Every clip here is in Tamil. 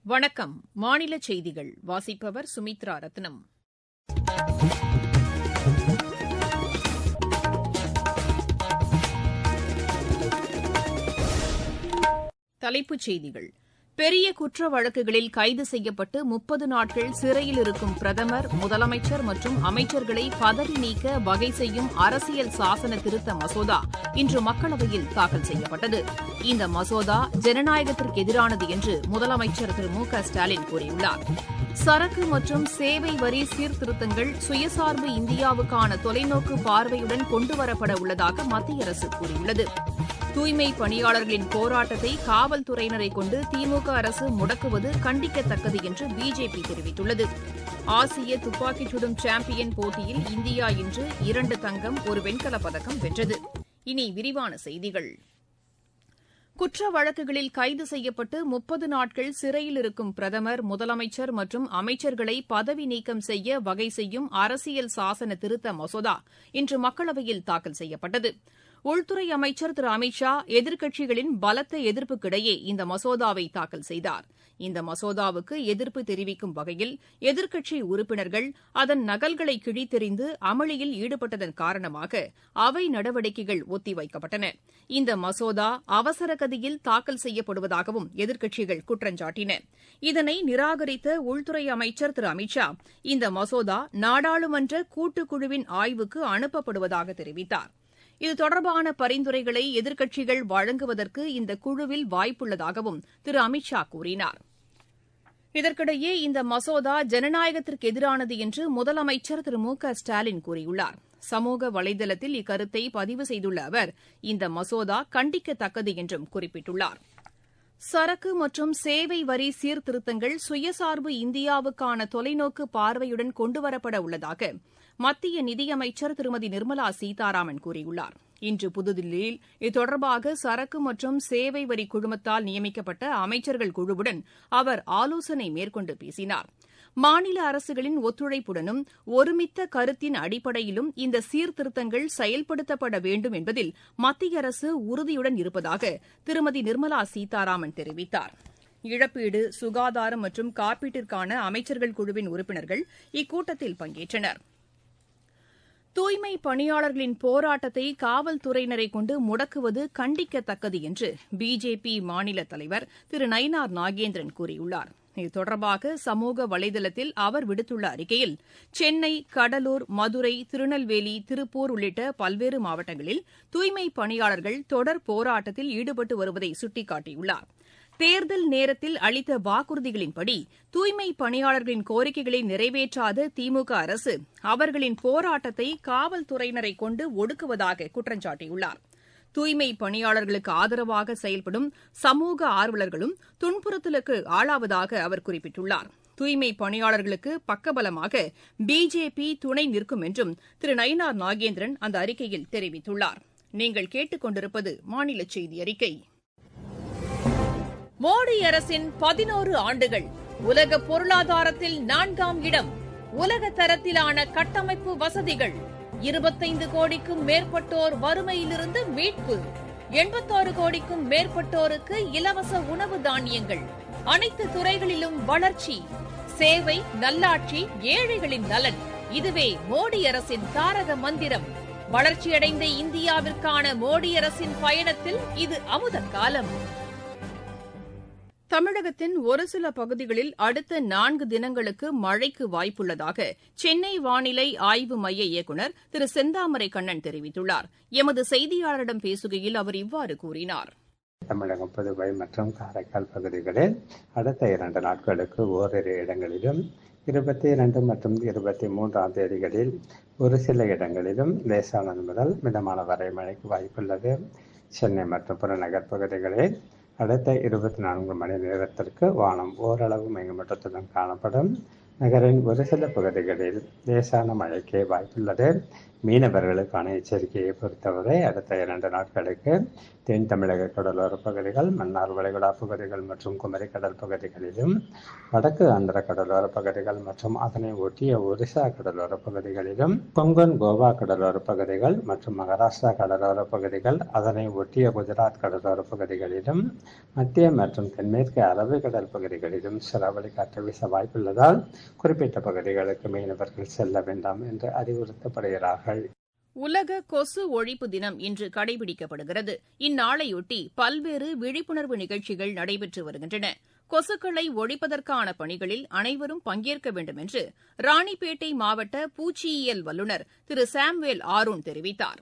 வணக்கம் மாநில செய்திகள் வாசிப்பவர் சுமித்ரா ரத்னம் தலைப்புச் செய்திகள் பெரிய குற்ற வழக்குகளில் கைது செய்யப்பட்டு முப்பது நாட்கள் சிறையில் இருக்கும் பிரதமர் முதலமைச்சர் மற்றும் அமைச்சர்களை பதவி நீக்க வகை செய்யும் அரசியல் சாசன திருத்த மசோதா இன்று மக்களவையில் தாக்கல் செய்யப்பட்டது இந்த மசோதா ஜனநாயகத்திற்கு எதிரானது என்று முதலமைச்சர் திரு மு க ஸ்டாலின் கூறியுள்ளார் சரக்கு மற்றும் சேவை வரி சீர்திருத்தங்கள் சுயசார்பு இந்தியாவுக்கான தொலைநோக்கு பார்வையுடன் கொண்டுவரப்பட உள்ளதாக மத்திய அரசு கூறியுள்ளது தூய்மை பணியாளர்களின் போராட்டத்தை காவல்துறையினரை கொண்டு திமுக அரசு முடக்குவது கண்டிக்கத்தக்கது என்று பிஜேபி தெரிவித்துள்ளது ஆசிய துப்பாக்கிச் சுடும் சாம்பியன் போட்டியில் இந்தியா இன்று இரண்டு தங்கம் ஒரு வெண்கலப் பதக்கம் வென்றது இனி விரிவான செய்திகள் குற்ற வழக்குகளில் கைது செய்யப்பட்டு முப்பது நாட்கள் சிறையில் இருக்கும் பிரதமர் முதலமைச்சர் மற்றும் அமைச்சர்களை பதவி நீக்கம் செய்ய வகை செய்யும் அரசியல் சாசன திருத்த மசோதா இன்று மக்களவையில் தாக்கல் செய்யப்பட்டது உள்துறை அமைச்சர் திரு அமித் ஷா எதிர்க்கட்சிகளின் பலத்த எதிர்ப்புக்கிடையே இந்த மசோதாவை தாக்கல் செய்தார் இந்த மசோதாவுக்கு எதிர்ப்பு தெரிவிக்கும் வகையில் எதிர்க்கட்சி உறுப்பினர்கள் அதன் நகல்களை கிழித்தெறிந்து அமளியில் ஈடுபட்டதன் காரணமாக அவை நடவடிக்கைகள் ஒத்திவைக்கப்பட்டன இந்த மசோதா அவசர கதியில் தாக்கல் செய்யப்படுவதாகவும் எதிர்க்கட்சிகள் குற்றஞ்சாட்டின இதனை நிராகரித்த உள்துறை அமைச்சர் திரு அமித் ஷா இந்த மசோதா நாடாளுமன்ற கூட்டுக்குழுவின் ஆய்வுக்கு அனுப்பப்படுவதாக தெரிவித்தார் இது தொடர்பான பரிந்துரைகளை எதிர்க்கட்சிகள் வழங்குவதற்கு இந்த குழுவில் வாய்ப்புள்ளதாகவும் திரு அமித் ஷா கூறினார் இதற்கிடையே இந்த மசோதா ஜனநாயகத்திற்கு எதிரானது என்று முதலமைச்சர் திரு மு க ஸ்டாலின் கூறியுள்ளார் சமூக வலைதளத்தில் இக்கருத்தை பதிவு செய்துள்ள அவர் இந்த மசோதா கண்டிக்கத்தக்கது என்றும் குறிப்பிட்டுள்ளார் சரக்கு மற்றும் சேவை வரி சீர்திருத்தங்கள் சுயசார்பு இந்தியாவுக்கான தொலைநோக்கு பார்வையுடன் கொண்டுவரப்பட உள்ளதாக மத்திய நிதியமைச்சர் திருமதி நிர்மலா சீதாராமன் கூறியுள்ளார் இன்று புதுதில்லியில் இதுதொடர்பாக சரக்கு மற்றும் சேவை வரி குழுமத்தால் நியமிக்கப்பட்ட அமைச்சர்கள் குழுவுடன் அவர் ஆலோசனை மேற்கொண்டு பேசினார் மாநில அரசுகளின் ஒத்துழைப்புடனும் ஒருமித்த கருத்தின் அடிப்படையிலும் இந்த சீர்திருத்தங்கள் செயல்படுத்தப்பட வேண்டும் என்பதில் மத்திய அரசு உறுதியுடன் இருப்பதாக திருமதி நிர்மலா சீதாராமன் தெரிவித்தார் இழப்பீடு சுகாதாரம் மற்றும் காப்பீட்டிற்கான அமைச்சர்கள் குழுவின் உறுப்பினர்கள் இக்கூட்டத்தில் பங்கேற்றனா் தூய்மை பணியாளர்களின் போராட்டத்தை காவல்துறையினரை கொண்டு முடக்குவது கண்டிக்கத்தக்கது என்று பிஜேபி மாநில தலைவர் திரு நயினார் நாகேந்திரன் கூறியுள்ளார் இது தொடர்பாக சமூக வலைதளத்தில் அவர் விடுத்துள்ள அறிக்கையில் சென்னை கடலூர் மதுரை திருநெல்வேலி திருப்பூர் உள்ளிட்ட பல்வேறு மாவட்டங்களில் தூய்மை பணியாளர்கள் தொடர் போராட்டத்தில் ஈடுபட்டு வருவதை சுட்டிக்காட்டியுள்ளார் தேர்தல் நேரத்தில் அளித்த வாக்குறுதிகளின்படி தூய்மை பணியாளர்களின் கோரிக்கைகளை நிறைவேற்றாத திமுக அரசு அவர்களின் போராட்டத்தை காவல்துறையினரை கொண்டு ஒடுக்குவதாக குற்றஞ்சாட்டியுள்ளார் தூய்மை பணியாளர்களுக்கு ஆதரவாக செயல்படும் சமூக ஆர்வலர்களும் துன்புறுத்தலுக்கு ஆளாவதாக அவர் குறிப்பிட்டுள்ளார் தூய்மை பணியாளர்களுக்கு பக்கபலமாக பிஜேபி துணை நிற்கும் என்றும் திரு நயினார் நாகேந்திரன் அந்த அறிக்கையில் தெரிவித்துள்ளார் நீங்கள் கேட்டுக் கொண்டிருப்பது மாநில செய்தி அறிக்கை மோடி அரசின் பதினோரு ஆண்டுகள் உலக பொருளாதாரத்தில் நான்காம் இடம் உலக தரத்திலான கட்டமைப்பு வசதிகள் இருபத்தைந்து கோடிக்கும் மேற்பட்டோர் வறுமையிலிருந்து மீட்பு எண்பத்தாறு கோடிக்கும் மேற்பட்டோருக்கு இலவச உணவு தானியங்கள் அனைத்து துறைகளிலும் வளர்ச்சி சேவை நல்லாட்சி ஏழைகளின் நலன் இதுவே மோடி அரசின் தாரக மந்திரம் வளர்ச்சியடைந்த இந்தியாவிற்கான மோடி அரசின் பயணத்தில் இது அமுத காலம் தமிழகத்தின் ஒரு சில பகுதிகளில் அடுத்த நான்கு தினங்களுக்கு மழைக்கு வாய்ப்புள்ளதாக சென்னை வானிலை ஆய்வு மைய இயக்குநர் திரு செந்தாமரை கண்ணன் தெரிவித்துள்ளார் எமது செய்தியாளரிடம் பேசுகையில் அவர் இவ்வாறு கூறினார் தமிழகம் புதுவை மற்றும் காரைக்கால் பகுதிகளில் அடுத்த இரண்டு நாட்களுக்கு ஓரிரு இடங்களிலும் இருபத்தி இரண்டு மற்றும் இருபத்தி மூன்றாம் தேதிகளில் ஒரு சில இடங்களிலும் லேசானது முதல் மிதமான வரை மழைக்கு வாய்ப்புள்ளது சென்னை மற்றும் புறநகர் பகுதிகளில் அடுத்த இருபத்தி நான்கு மணி நேரத்திற்கு வானம் ஓரளவு மேகமூட்டத்துடன் காணப்படும் நகரின் ஒரு சில பகுதிகளில் லேசான மழைக்கு வாய்ப்புள்ளது மீனவர்களுக்கான எச்சரிக்கையை பொறுத்தவரை அடுத்த இரண்டு நாட்களுக்கு தென் தமிழக கடலோரப் பகுதிகள் மன்னார் வளைகுடா பகுதிகள் மற்றும் குமரி கடல் பகுதிகளிலும் வடக்கு ஆந்திர கடலோரப் பகுதிகள் மற்றும் அதனை ஒட்டிய ஒரிசா கடலோரப் பகுதிகளிலும் கொங்கன் கோவா கடலோரப் பகுதிகள் மற்றும் மகாராஷ்டிரா கடலோரப் பகுதிகள் அதனை ஒட்டிய குஜராத் கடலோரப் பகுதிகளிலும் மத்திய மற்றும் தென்மேற்கு அரபிக்கடல் பகுதிகளிலும் சூறாவளி காற்று வீச வாய்ப்புள்ளதால் குறிப்பிட்ட பகுதிகளுக்கு மீனவர்கள் செல்ல வேண்டாம் என்று அறிவுறுத்தப்படுகிறார்கள் உலக கொசு ஒழிப்பு தினம் இன்று கடைபிடிக்கப்படுகிறது இந்நாளையொட்டி பல்வேறு விழிப்புணர்வு நிகழ்ச்சிகள் நடைபெற்று வருகின்றன கொசுக்களை ஒழிப்பதற்கான பணிகளில் அனைவரும் பங்கேற்க வேண்டும் என்று ராணிப்பேட்டை மாவட்ட பூச்சியியல் வல்லுநர் திரு சாம்வேல் ஆரூன் தெரிவித்தார்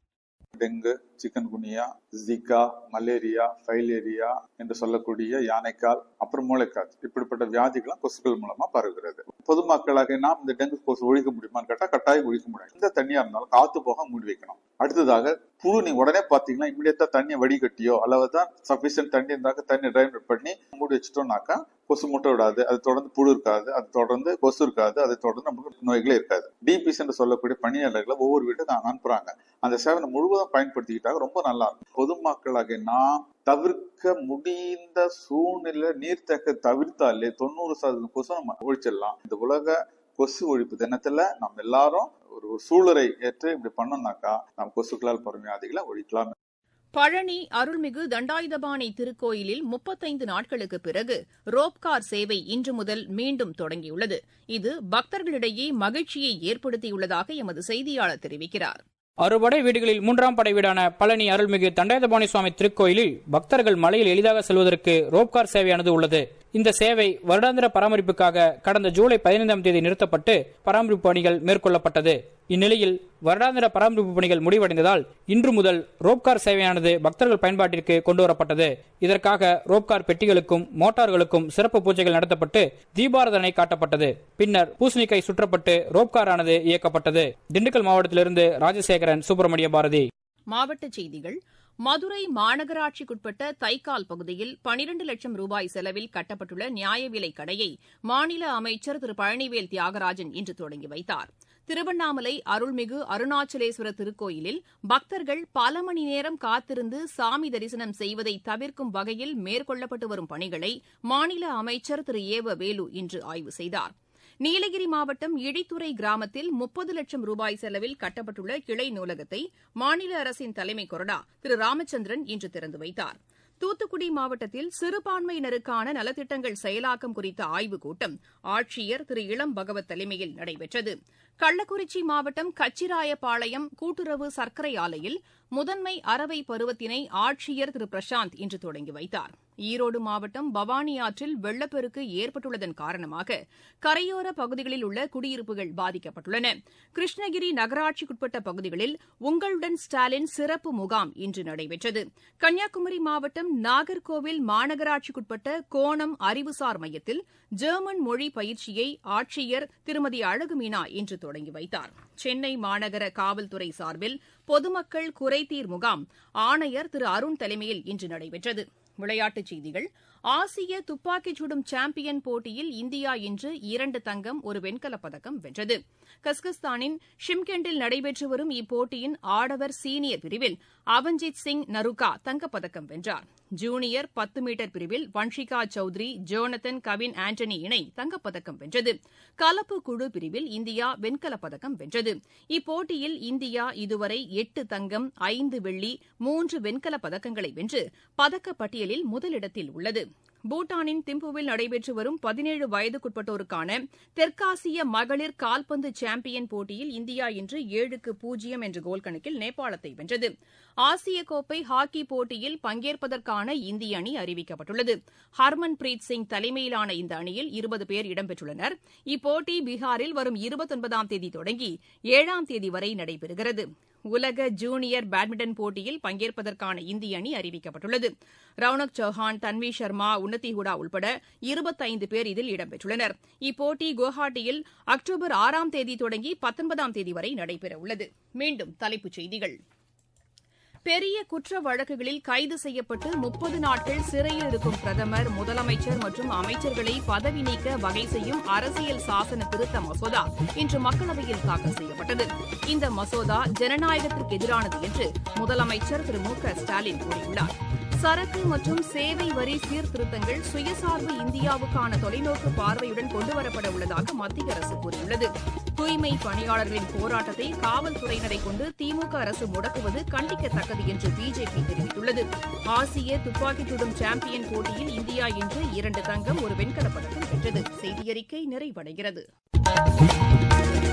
dengue chikungunya Zika malaria filaria என்று சொல்லக்கூடிய யானைக்கால் அப்புறம் மூளைக்காய்ச்சல் இப்படிப்பட்ட வியாதிகளும் கொசுக்கள் மூலமா பரவுகிறது பொதுமக்களாக நாம் இந்த டெங்கு கொசு ஒழிக்க முடியுமான்னு கேட்டா கட்டாயம் ஒழிக்க முடியும் எந்த தண்ணியா இருந்தாலும் காத்து போக மூடி வைக்கணும் அடுத்ததாக புழு நீங்க உடனே பாத்தீங்கன்னா இமீடியட்டா தண்ணியை வடிகட்டியோ அல்லது தான் சஃபிஷியன்ட் தண்ணி இருந்தாக்க தண்ணி ட்ரைன் பண்ணி மூடி வச்சிட்டோம்னாக்கா கொசு முட்டை விடாது அது தொடர்ந்து புழு இருக்காது அது தொடர்ந்து கொசு இருக்காது அதை தொடர்ந்து நமக்கு நோய்களே இருக்காது டிபிஸ் என்று சொல்லக்கூடிய பணியாளர்களை ஒவ்வொரு வீட்டுக்கு அனுப்புறாங்க அந்த சேவனை முழுவதும் பயன்படுத்திக்கிட்டாங்க ரொம்ப நல்லா இருக்கும் பொதுமக்களாக நாம் தவிர்க்க முடிந்த சூழ்நிலை நீர்த்தக்க தவிர்த்தாலே தொண்ணூறு சதவீதம் கொசு நம்ம ஒழிச்சிடலாம் இந்த உலக கொசு ஒழிப்பு தினத்துல நம்ம எல்லாரும் ஒரு ஒரு சூழலை ஏற்று இப்படி பண்ணோம்னாக்கா நம்ம கொசுக்களால் பரவும் வியாதிகளை ஒழிக்கலாம் பழனி அருள்மிகு தண்டாயுதபாணி திருக்கோயிலில் முப்பத்தைந்து நாட்களுக்கு பிறகு ரோப்கார் சேவை இன்று முதல் மீண்டும் தொடங்கியுள்ளது இது பக்தர்களிடையே மகிழ்ச்சியை ஏற்படுத்தியுள்ளதாக எமது செய்தியாளர் தெரிவிக்கிறார் அறுபடை வீடுகளில் மூன்றாம் படை வீடான பழனி அருள்மிகு தண்டாயுதபாணி சுவாமி திருக்கோயிலில் பக்தர்கள் மலையில் எளிதாக செல்வதற்கு ரோப்கார் சேவையானது உள்ளது இந்த சேவை வருடாந்திர பராமரிப்புக்காக கடந்த ஜூலை பதினைந்தாம் தேதி நிறுத்தப்பட்டு பராமரிப்பு பணிகள் மேற்கொள்ளப்பட்டது இந்நிலையில் வருடாந்திர பராமரிப்பு பணிகள் முடிவடைந்ததால் இன்று முதல் ரோப்கார் சேவையானது பக்தர்கள் பயன்பாட்டிற்கு கொண்டுவரப்பட்டது இதற்காக ரோப்கார் பெட்டிகளுக்கும் மோட்டார்களுக்கும் சிறப்பு பூஜைகள் நடத்தப்பட்டு தீபாரதனை காட்டப்பட்டது பின்னர் பூசணிக்காய் சுற்றப்பட்டு ரோப்காரானது இயக்கப்பட்டது திண்டுக்கல் மாவட்டத்திலிருந்து ராஜசேகரன் சுப்பிரமணிய பாரதி மாவட்டச் செய்திகள் மதுரை மாநகராட்சிக்குட்பட்ட தைக்கால் பகுதியில் பனிரண்டு லட்சம் ரூபாய் செலவில் கட்டப்பட்டுள்ள நியாய விலைக் கடையை மாநில அமைச்சர் திரு பழனிவேல் தியாகராஜன் இன்று தொடங்கி வைத்தார் திருவண்ணாமலை அருள்மிகு அருணாச்சலேஸ்வரர் திருக்கோயிலில் பக்தர்கள் பல மணி நேரம் காத்திருந்து சாமி தரிசனம் செய்வதை தவிர்க்கும் வகையில் மேற்கொள்ளப்பட்டு வரும் பணிகளை மாநில அமைச்சர் திரு ஏவ வேலு இன்று ஆய்வு செய்தார் நீலகிரி மாவட்டம் இடித்துறை கிராமத்தில் முப்பது லட்சம் ரூபாய் செலவில் கட்டப்பட்டுள்ள கிளை நூலகத்தை மாநில அரசின் தலைமை கொறடா திரு ராமச்சந்திரன் இன்று திறந்து வைத்தார் தூத்துக்குடி மாவட்டத்தில் சிறுபான்மையினருக்கான நலத்திட்டங்கள் செயலாக்கம் குறித்த ஆய்வுக் கூட்டம் ஆட்சியர் திரு இளம் பகவத் தலைமையில் நடைபெற்றது கள்ளக்குறிச்சி மாவட்டம் கச்சிராயபாளையம் கூட்டுறவு சர்க்கரை ஆலையில் முதன்மை அறவை பருவத்தினை ஆட்சியர் திரு பிரசாந்த் இன்று தொடங்கி வைத்தார் ஈரோடு மாவட்டம் பவானி ஆற்றில் வெள்ளப்பெருக்கு ஏற்பட்டுள்ளதன் காரணமாக கரையோர பகுதிகளில் உள்ள குடியிருப்புகள் பாதிக்கப்பட்டுள்ளன கிருஷ்ணகிரி நகராட்சிக்குட்பட்ட பகுதிகளில் உங்களுடன் ஸ்டாலின் சிறப்பு முகாம் இன்று நடைபெற்றது கன்னியாகுமரி மாவட்டம் நாகர்கோவில் மாநகராட்சிக்குட்பட்ட கோணம் அறிவுசார் மையத்தில் ஜெர்மன் மொழி பயிற்சியை ஆட்சியர் திருமதி அழகுமீனா இன்று தொடங்கி வைத்தார் சென்னை மாநகர காவல்துறை சார்பில் பொதுமக்கள் குறைதீர் முகாம் ஆணையர் திரு அருண் தலைமையில் இன்று நடைபெற்றது விளையாட்டுச் செய்திகள் ஆசிய துப்பாக்கிச் சுடும் சாம்பியன் போட்டியில் இந்தியா இன்று இரண்டு தங்கம் ஒரு வெண்கலப் பதக்கம் வென்றது கஸ்கஸ்தானின் ஷிம்கெண்டில் நடைபெற்று வரும் இப்போட்டியின் ஆடவர் சீனியர் பிரிவில் அவன்ஜித் சிங் நருகா தங்கப்பதக்கம் வென்றார் ஜூனியர் பத்து மீட்டர் பிரிவில் வன்ஷிகா சௌத்ரி ஜோனத்தன் கவின் ஆண்டனி இணை தங்கப்பதக்கம் வென்றது கலப்பு குழு பிரிவில் இந்தியா வெண்கலப் பதக்கம் வென்றது இப்போட்டியில் இந்தியா இதுவரை எட்டு தங்கம் ஐந்து வெள்ளி மூன்று வெண்கலப் பதக்கங்களை வென்று பதக்கப்பட்டியலில் முதலிடத்தில் உள்ளது பூட்டானின் திம்புவில் நடைபெற்று வரும் பதினேழு வயதுக்குட்பட்டோருக்கான தெற்காசிய மகளிர் கால்பந்து சாம்பியன் போட்டியில் இந்தியா இன்று ஏழுக்கு பூஜ்ஜியம் என்ற கோல் கணக்கில் நேபாளத்தை வென்றது ஆசிய கோப்பை ஹாக்கி போட்டியில் பங்கேற்பதற்கான இந்திய அணி அறிவிக்கப்பட்டுள்ளது ஹர்மன் பிரீத் சிங் தலைமையிலான இந்த அணியில் இருபது பேர் இடம்பெற்றுள்ளனர் இப்போட்டி பீகாரில் வரும் இருபத்தொன்பதாம் தேதி தொடங்கி ஏழாம் தேதி வரை நடைபெறுகிறது உலக ஜூனியர் பேட்மிண்டன் போட்டியில் பங்கேற்பதற்கான இந்திய அணி அறிவிக்கப்பட்டுள்ளது ரவுனக் சௌஹான் தன்வி சர்மா உன்னதி ஹூடா உள்பட இருபத்தைந்து பேர் இதில் இடம்பெற்றுள்ளனர் இப்போட்டி குவஹாட்டியில் அக்டோபர் ஆறாம் தேதி தொடங்கி பத்தொன்பதாம் தேதி வரை நடைபெறவுள்ளது மீண்டும் தலைப்புச் செய்திகள் பெரிய குற்ற வழக்குகளில் கைது செய்யப்பட்டு முப்பது நாட்கள் சிறையில் இருக்கும் பிரதமர் முதலமைச்சர் மற்றும் அமைச்சர்களை பதவி நீக்க வகை செய்யும் அரசியல் சாசன திருத்த மசோதா இன்று மக்களவையில் தாக்கல் செய்யப்பட்டது இந்த மசோதா ஜனநாயகத்திற்கு எதிரானது என்று முதலமைச்சர் திரு மு க ஸ்டாலின் கூறியுள்ளார் சரக்கு மற்றும் சேவை வரி சீர்திருத்தங்கள் சுயசார்பு இந்தியாவுக்கான தொலைநோக்கு பார்வையுடன் கொண்டுவரப்பட உள்ளதாக மத்திய அரசு கூறியுள்ளது தூய்மை பணியாளர்களின் போராட்டத்தை காவல்துறையினரை கொண்டு திமுக அரசு முடக்குவது கண்டிக்கத்தக்கது என்று பிஜேபி தெரிவித்துள்ளது ஆசிய துப்பாக்கிச் சுடும் சாம்பியன் போட்டியில் இந்தியா இன்று இரண்டு தங்கம் ஒரு வெண்கலப் பதக்கம் வென்றது செய்தியறிக்கை நிறைவடைகிறது